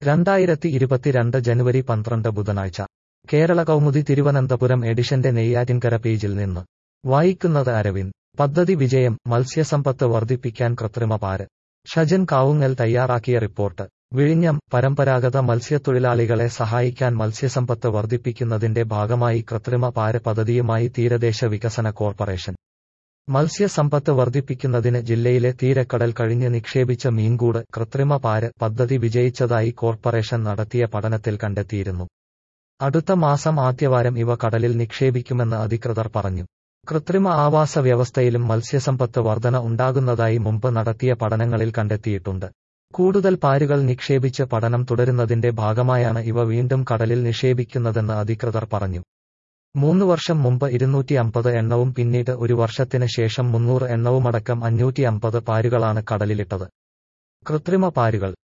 രണ്ടായിരത്തി ഇരുപത്തിരണ്ട് ജനുവരി പന്ത്രണ്ട് ബുധനാഴ്ച കേരള കൗമുദി തിരുവനന്തപുരം എഡിഷന്റെ നെയ്യാറ്റിൻകര പേജിൽ നിന്ന് വായിക്കുന്നത് അരവിന്ദ് പദ്ധതി വിജയം മത്സ്യസമ്പത്ത് വർദ്ധിപ്പിക്കാൻ കൃത്രിമ പാര് ഷജൻ കാവുങ്ങൽ തയ്യാറാക്കിയ റിപ്പോർട്ട് വിഴിഞ്ഞം പരമ്പരാഗത മത്സ്യത്തൊഴിലാളികളെ സഹായിക്കാൻ മത്സ്യസമ്പത്ത് വർദ്ധിപ്പിക്കുന്നതിന്റെ ഭാഗമായി കൃത്രിമ പാര് പദ്ധതിയുമായി തീരദേശ വികസന കോർപ്പറേഷൻ മത്സ്യസമ്പത്ത് വർദ്ധിപ്പിക്കുന്നതിന് ജില്ലയിലെ തീരക്കടൽ കഴിഞ്ഞ് നിക്ഷേപിച്ച മീൻകൂട് കൃത്രിമ പാര് പദ്ധതി വിജയിച്ചതായി കോർപ്പറേഷൻ നടത്തിയ പഠനത്തിൽ കണ്ടെത്തിയിരുന്നു അടുത്ത മാസം ആദ്യവാരം ഇവ കടലിൽ നിക്ഷേപിക്കുമെന്ന് അധികൃതർ പറഞ്ഞു കൃത്രിമ ആവാസ വ്യവസ്ഥയിലും മത്സ്യസമ്പത്ത് വർധന ഉണ്ടാകുന്നതായി മുമ്പ് നടത്തിയ പഠനങ്ങളിൽ കണ്ടെത്തിയിട്ടുണ്ട് കൂടുതൽ പാരുകൾ നിക്ഷേപിച്ച് പഠനം തുടരുന്നതിന്റെ ഭാഗമായാണ് ഇവ വീണ്ടും കടലിൽ നിക്ഷേപിക്കുന്നതെന്ന് അധികൃതർ പറഞ്ഞു മൂന്ന് വർഷം മുമ്പ് ഇരുന്നൂറ്റി അമ്പത് എണ്ണവും പിന്നീട് ഒരു വർഷത്തിന് ശേഷം മുന്നൂറ് എണ്ണവുമടക്കം അഞ്ഞൂറ്റി അമ്പത് പാരുകളാണ് കടലിലിട്ടത് കൃത്രിമ പാരുകൾ